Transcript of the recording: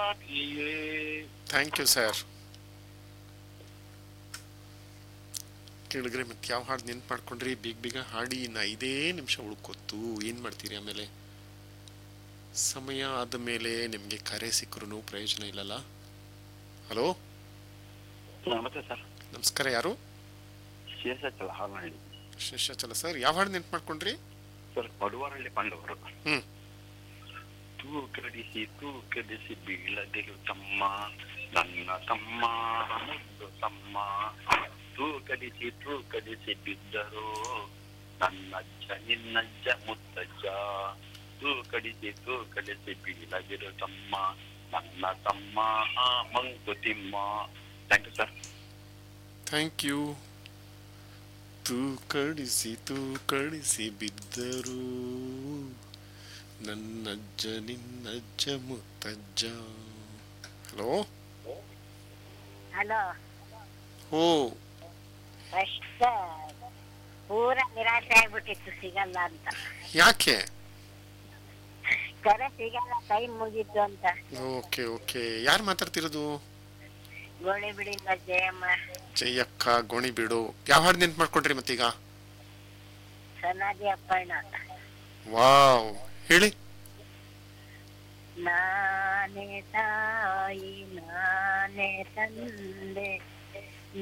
ರಾತ್ರಿಯೇ thank you sir ಕೇಳಿದ್ರೆ ಮತ್ತೆ ಯಾವ ಹಾಡು ನೆನ್ಪು ಮಾಡ್ಕೊಂಡ್ರಿ ಬೇಗ ಬೇಗ ಹಾಡಿ ಇನ್ನು ಐದೇ ನಿಮಿಷ ಉಳ್ಕೊತ್ತು ಏನು ಮಾಡ್ತೀರಿ ಆಮೇಲೆ ಸಮಯ ಆದ ಮೇಲೆ ನಿಮಗೆ ಕರೆ ಸಿಕ್ಕರೂ ಪ್ರಯೋಜನ ಇಲ್ಲಲ್ಲ ಹಲೋ ನಮಸ್ತೆ ಸರ್ ನಮಸ್ಕಾರ ಯಾರು ಶೇಷಾಚಲ ಹಾಲಹಳ್ಳಿ ಶೇಷಾಚಲ ಸರ್ ಯಾವ ಹಾಡು ನೆನ್ಪು ಮಾಡ್ಕೊಂಡ್ರಿ ಸರ್ ಪಡುವಾರಳ್ಳಿ ಪಾಂಡವರು ಹ್ಮ್. ತೂ ಕಡಿಸಿ ತೂ ಕಡಿಸಿ ಬೀಳದಿರು ತಮ್ಮ ನನ್ನ ತಮ್ಮ ಮುದ್ದು ತಮ್ಮ ತೂ ಕಡಿಸಿ ತೂ ಕಡಿಸಿ ಬಿದ್ದರು ನನ್ನಜ್ಜ ನಿನ್ನಜ್ಜ ಮುತ್ತಜ್ಜ ತೂ ಕಡಿಸಿ ತೂ ಕಡಿಸಿ ಬೀಳದಿರು ತಮ್ಮ ನನ್ನ ತಮ್ಮ ಆ Mankuthimma thank you sir thank you ತೂ ಕಡಿಸಿ ತೂ ಕಡಿಸಿ ಬಿದ್ದರು ನನ್ನಜ್ಜ ನಿನ್ನಜ್ಜ ಮುತ್ತಜ್ಜ ಹಲೋ ಹಲೋ ಓ ಫಸ್ಟ್ ಪೂರ ನಿರಾಶೆ ಆಗ್ಬಿಟ್ಟಿತ್ತು ಸಿಗಲ್ಲ ಅಂತ ಯಾಕೆ ಕರೆ ಸಿಗಲ್ಲ ಟೈಮ್ ಮುಗೀತು ಅಂತ ಓಕೆ ಓಕೆ ಯಾರು ಮಾತಾಡ್ತಿರೋದು ಗೋಳಿ ಬಿಡಿಂದ ಜಯಮ್ಮ ಜಯಕ್ಕ ಗೋಣಿ ಬಿಡು ಯಾವ ಹಾಡು ನೆನ್ಪು ಮಾಡ್ಕೊಂಡ್ರಿ ಮತ್ತೀಗ ಸನಾದಿ ಅಪ್ಪಣ್ಣ ವಾವ್ ಹೇಳಿ ನಾನೇ ತಾಯಿ ನಾನೇ ತಂದೆ